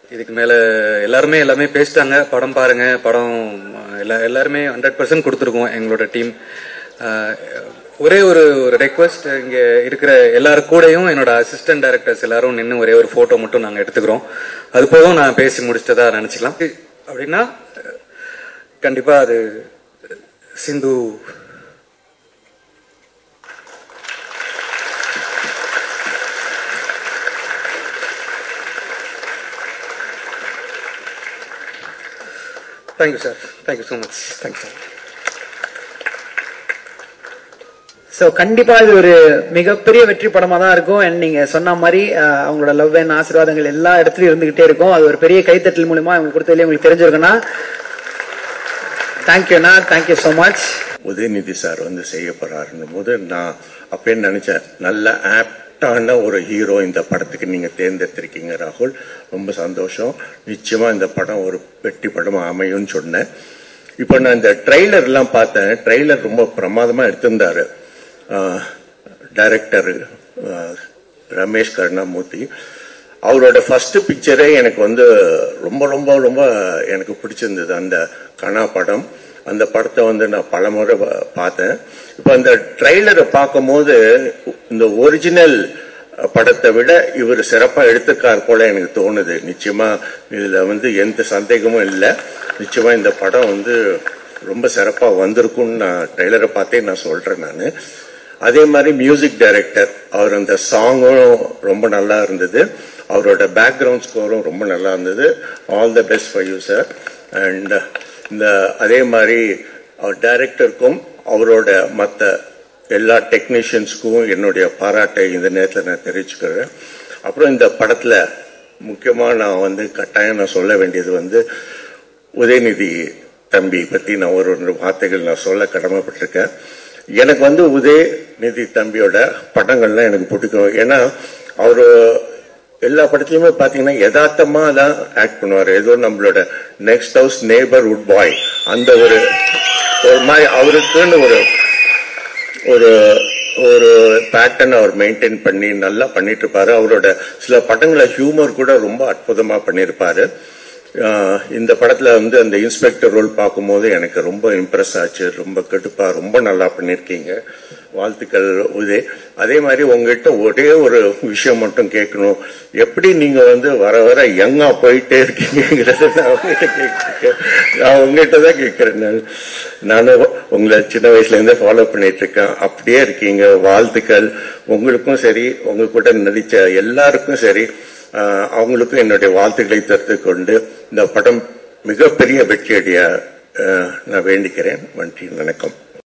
இதுக்கு மேல எல்லாருமே எல்லாமே பேசிட்டாங்க படம் பாருங்க படம் எல்லா எல்லாருமே ஹண்ட்ரட் பர்சன்ட் கொடுத்துருக்கோம் எங்களோட டீம் ஒரே ஒரு ஒரு ரெக்வஸ்ட் இங்க இருக்கிற எல்லாரு கூடயும் என்னோட அசிஸ்டன்ட் டைரக்டர்ஸ் எல்லாரும் நின்று ஒரே ஒரு போட்டோ மட்டும் நாங்க எடுத்துக்கிறோம் அது போதும் நான் பேசி முடிச்சிட்டதா நினைச்சுக்கலாம் அப்படின்னா கண்டிப்பா அது Sindhu thank you sir thank you so much thanks sir so கண்டிப்பா இது ஒரு மிகப்பெரிய வெற்றி படமா தான் இருக்கும் அண்ட் நீங்க சொன்ன மாதிரி அஹ், அவங்களோட லவ் அண்ட் ஆசீர்வாதங்கள் எல்லா இடத்துலயும் இருந்துகிட்டே இருக்கும் அது ஒரு பெரிய கைத்தட்டல் மூலியமா உங்களுக்கு கொடுத்ததுலேயே உங்களுக்கு தெரிஞ்சிருக்குன்னா தேங்க்யூண்ணா thank you so much Udhayanidhi sir வந்து செய்ய போறாருன்னும் போது நான் அப்பயே நினைச்சேன் நல்ல ஆப்டான ஒரு ஹீரோ இந்த படத்துக்கு நீங்க தேர்ந்தெடுத்திருக்கீங்க ராகுல் ரொம்ப சந்தோஷம் நிச்சயமா இந்த படம் ஒரு வெற்றி படம் அமையும்னு சொன்னேன் இப்போ நான் இந்த ட்ரெய்லர் எல்லாம் பார்த்தேன் ட்ரெய்லர் ரொம்ப பிரமாதமா எடுத்திருந்தாரு டைரக்டர் ரமேஷ் கருணாமூர்த்தி அவரோட ஃபர்ஸ்ட் பிக்சரே எனக்கு வந்து ரொம்ப ரொம்ப ரொம்ப எனக்கு பிடிச்சிருந்தது அந்த கனா படம் அந்த படத்தை வந்து நான் பலமுறை பா- பார்த்தேன் இப்போ அந்த ட்ரெய்லரை பார்க்கும்போது இந்த ஒரிஜினல் படத்தை விட இவர் சிறப்பா எடுத்திருக்கார் போல எனக்கு தோணுது நிச்சயமா இதுல வந்து எந்த சந்தேகமும் இல்லை நிச்சயமா இந்த படம் வந்து ரொம்ப சிறப்பா வந்திருக்கும்னு நான் ட்ரெய்லரை பார்த்தே நான் சொல்றேன் நான் அதே மாதிரி மியூசிக் டைரக்டர் அவர் அந்த சாங்கும் ரொம்ப நல்லா இருந்தது அவரோட பேக்ரவுண்ட் ஸ்கோரும் ரொம்ப நல்லா இருந்தது all the best for you sir and இந்த அதே மாதிரி அவர் டைரக்டருக்கும் அவரோட மற்ற எல்லா டெக்னீஷியன்ஸ்க்கும் என்னுடைய பாராட்டை இந்த நேரத்தில் நான் தெரிவிச்சுக்கிறேன் அப்புறம் இந்த படத்தில் முக்கியமாக நான் வந்து கட்டாயம் நான் சொல்ல வேண்டியது வந்து உதயநிதி தம்பி பற்றி நான் ஒரு ரெண்டு வார்த்தைகள் நான் சொல்ல கடமைப்பட்டிருக்கேன் எனக்கு வந்து உதயநிதி தம்பியோட படங்கள்லாம் எனக்கு பிடிக்கும் ஏன்னா அவர் எல்லா படத்துலயுமே பாத்தீங்கன்னா யதார்த்தமா தான் ஆக்ட் பண்ணுவார் ஏதோ நம்மளோட நெக்ஸ்ட் ஹவுஸ் நேபர்ஹுட் பாய் அந்த ஒரு ஒரு மாதிரி அவருக்குன்னு ஒரு ஒரு ஒரு பேட்டர்ன் அவர் மெயின்டைன் பண்ணி நல்லா பண்ணிட்டு இருப்பாரு அவரோட சில படங்களை ஹியூமர் கூட ரொம்ப அற்புதமா பண்ணியிருப்பாரு ஆஹ் இந்த படத்துல வந்து அந்த இன்ஸ்பெக்டர் ரோல் பார்க்கும்போது எனக்கு ரொம்ப இம்ப்ரெஸ் ஆச்சு ரொம்ப கடுப்பா ரொம்ப நல்லா பண்ணிருக்கீங்க வாழ்த்துக்கள் உதே அதே மாதிரி உங்ககிட்ட ஒரே ஒரு விஷயம் மட்டும் கேட்கணும் எப்படி நீங்க வந்து வர வர யங்கா போயிட்டே இருக்கீங்கிறத நான் உங்ககிட்ட கேட்கிறேன் நான் உங்ககிட்ட தான் கேட்கிறேன் நான் நானும் உங்களை சின்ன வயசுல இருந்தே ஃபாலோ பண்ணிட்டு இருக்கேன் அப்படியே இருக்கீங்க வாழ்த்துக்கள் உங்களுக்கும் சரி உங்க கூட நடிச்ச எல்லாருக்கும் சரி ஆஹ் அவங்களுக்கும் என்னுடைய வாழ்த்துக்களை தெரிவித்துக் கொண்டு இந்த படம் மிகப்பெரிய வெற்றியடைய ஆஹ் நான் வேண்டிக்கிறேன் நன்றி வணக்கம்